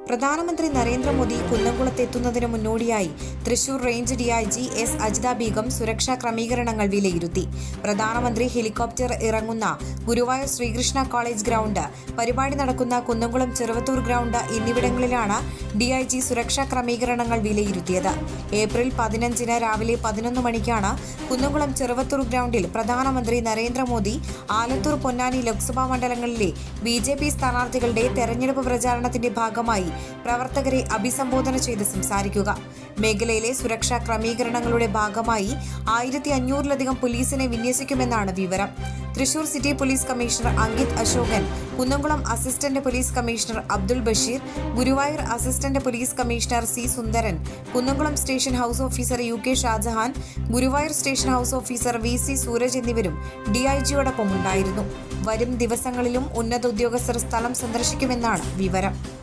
പ്രധാനമന്ത്രി നരേന്ദ്രമോദി കുന്നംകുളത്തെത്തുന്നതിന് മുന്നോടിയായി Thrissur range DIG S Ajitha Beegum സുരക്ഷാ ക്രമീകരണങ്ങൾ വിലയിരുത്തി പ്രധാനമന്ത്രി ഹെലികോപ്റ്റർ ഇറങ്ങുന്ന ഗുരുവായൂർ ശ്രീകൃഷ്ണ കോളേജ് ഗ്രൗണ്ട് പരിപാടി നടക്കുന്ന കുന്നംകുളം ചെറുവത്തൂർ ഗ്രൗണ്ട് എന്നിവിടങ്ങളിലാണ് ഡിഐജി സുരക്ഷാ ക്രമീകരണങ്ങൾ വിലയിരുത്തിയത് ഏപ്രിൽ പതിനഞ്ചിന് രാവിലെ പതിനൊന്ന് മണിക്കാണ് കുന്നംകുളം ചെറുവത്തൂർ ഗ്രൗണ്ടിൽ പ്രധാനമന്ത്രി നരേന്ദ്രമോദി ആലത്തൂർ പൊന്നാനി ലോക്സഭാ മണ്ഡലങ്ങളിലെ ബി ജെ പി സ്ഥാനാർത്ഥികളുടെ തെരഞ്ഞെടുപ്പ് പ്രചാരണത്തിന്റെ ഭാഗമായി പ്രവർത്തകരെ അഭിസംബോധന ചെയ്ത് സംസാരിക്കുക മേഖലയിലെ സുരക്ഷാ ക്രമീകരണങ്ങളുടെ ഭാഗമായി ആയിരത്തി അഞ്ഞൂറിലധികം പോലീസിനെ വിന്യസിക്കുമെന്നാണ് വിവരം Thrissur city police commissioner Ankit Ashokan Kunnamkulam assistant police commissioner Abdul Basheer Guruvayur assistant police commissioner C Sundaran Kunnamkulam station house officer U K Shajahan Guruvayur station house officer V C Sooraj എന്നിവരും ഡിഐജിയോടൊപ്പം ഉണ്ടായിരുന്നു വരും ദിവസങ്ങളിലും ഉന്നത ഉദ്യോഗസ്ഥർ സ്ഥലം സന്ദർശിക്കുമെന്നാണ് വിവരം